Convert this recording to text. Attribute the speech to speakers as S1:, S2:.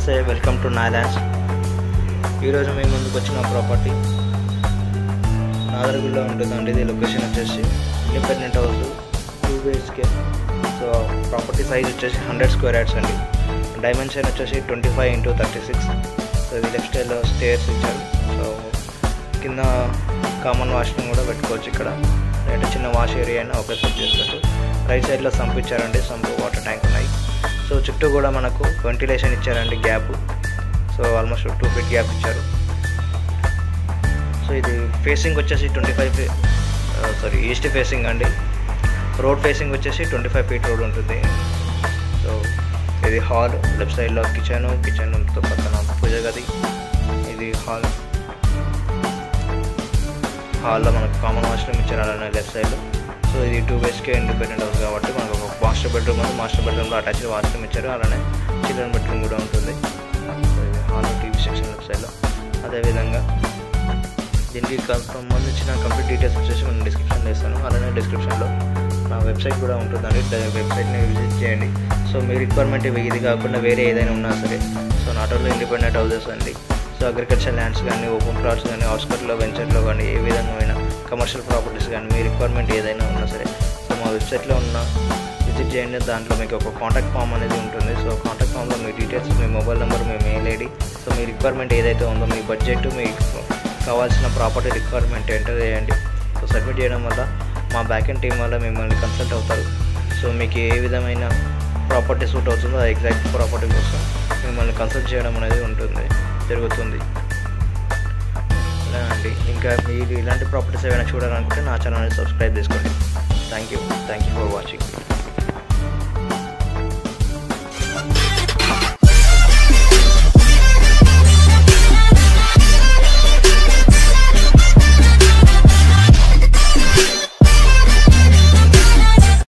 S1: నమస్తే welcome to నాలాండ్స్ ఈరోజు మేము ముందుకు వచ్చిన ప్రాపర్టీ నాదరగుల్లో ఉంటుందండి ఇది లొకేషన్ వచ్చేసి independent house two BHK so property size వచ్చేసి హండ్రెడ్ స్క్వేర్ యార్డ్స్ అండి డైమెన్షన్ వచ్చేసి twenty five into thirty six so ఇది లెఫ్ట్ స్టైల్లో స్టేర్స్ ఇచ్చారు సో కింద కామన్ వాష్రూమ్ కూడా పెట్టుకోవచ్చు ఇక్కడ లేదంటే చిన్న వాష్ ఏరియా అయినా ఒకే సెట్ చేసుకోవచ్చు రైట్ సైడ్లో సంప్ ఇచ్చారండి సంప్ వాటర్ ట్యాంక్ ఉన్నాయి సో చుట్టూ కూడా మనకు వెంటిలేషన్ ఇచ్చారండి gap so almost two feet gap ఇచ్చారు సో ఇది ఫేసింగ్ వచ్చేసి twenty five sorry east facing అండి రోడ్ ఫేసింగ్ వచ్చేసి ట్వంటీ ఫైవ్ ఫీట్ రోడ్ ఉంటుంది సో ఇది హాల్ లెఫ్ట్ సైడ్లో కిచెన్ కిచెన్తో పక్కన పూజ గది ఇది హాల్ హాల్లో మనకు కామన్ వాష్రూమ్ ఇచ్చారు అలానే లెఫ్ట్ సైడ్లో సో ఇది టూ బెస్కే ఇండిపెండెంట్ హౌస్ కాబట్టి మనకు ఒక మాస్టర్ బెడ్రూమ్ ఉంది మాస్టర్ బెడ్రూమ్లో అటాచ్డ్ వాష్రూమ్ ఇచ్చారు అలానే చిల్డ్రన్ బెడ్రూమ్ కూడా ఉంటుంది సో ఇది హాల్ టీవీ సెక్షన్ లెఫ్ట్ సైడ్లో అదేవిధంగా దీనికి క- సంబంధించిన కంప్లీట్ డీటెయిల్స్ వచ్చేసి నేను డిస్క్రిప్షన్లో ఇస్తాను అలానే డిస్క్రిప్షన్లో నా వెబ్సైట్ కూడా ఉంటుందండి ద- వెబ్సైట్ని విజిట్ చేయండి సో మీ రిక్వైర్మెంట్ ఇవి ఇది కాకుండా వేరే ఏదైనా ఉన్నా సరే so not only independent houses అండి సో అగ్రికల్చర్ ల్యాండ్స్ కానీ ఓపెన్ ప్లాట్స్ కానీ అవుట్స్కట్లో వెంచర్లో కానీ ఏ విధంగా అయినా కమర్షియల్ ప్రాపర్టీస్ కానీ మీ రిక్వైర్మెంట్ ఏదైనా ఉన్నా సరే సో మా వెబ్సైట్లో ఉన్న విజిట్ చేయండి దాంట్లో మీకు ఒక కాంటాక్ట్ ఫామ్ అనేది ఉంటుంది సో కాంటాక్ట్ ఫామ్లో మీ డీటెయిల్స్ మీ మొబైల్ నెంబర్ మీ మెయిల్ ఐడి సో మీ రిక్వైర్మెంట్ ఏదైతే ఉందో మీ బడ్జెట్ మీకు కావాల్సిన ప్రాపర్టీ రిక్వైర్మెంట్ ఎంటర్ చేయండి సో సబ్మిట్ చేయడం వల్ల మా బ్యాక్ ఎండ్ టీం వల్ల మిమ్మల్ని కన్సల్ట్ అవుతారు సో మీకు ఏ విధమైన ప్రాపర్టీ సూట్ అవుతుందో ఆ ఎగ్జాక్ట్ ప్రాపర్టీ కోసం మిమ్మల్ని కన్సల్ట్ చేయడం అనేది ఉంటుంది జరుగుతుంది అలా అండి ఇంకా మీరు ఇలాంటి ప్రాపర్టీస్ ఏమైనా చూడాలనుకుంటే నా ఛానల్ని సబ్స్క్రైబ్ చేసుకోండి thank you thank you for watching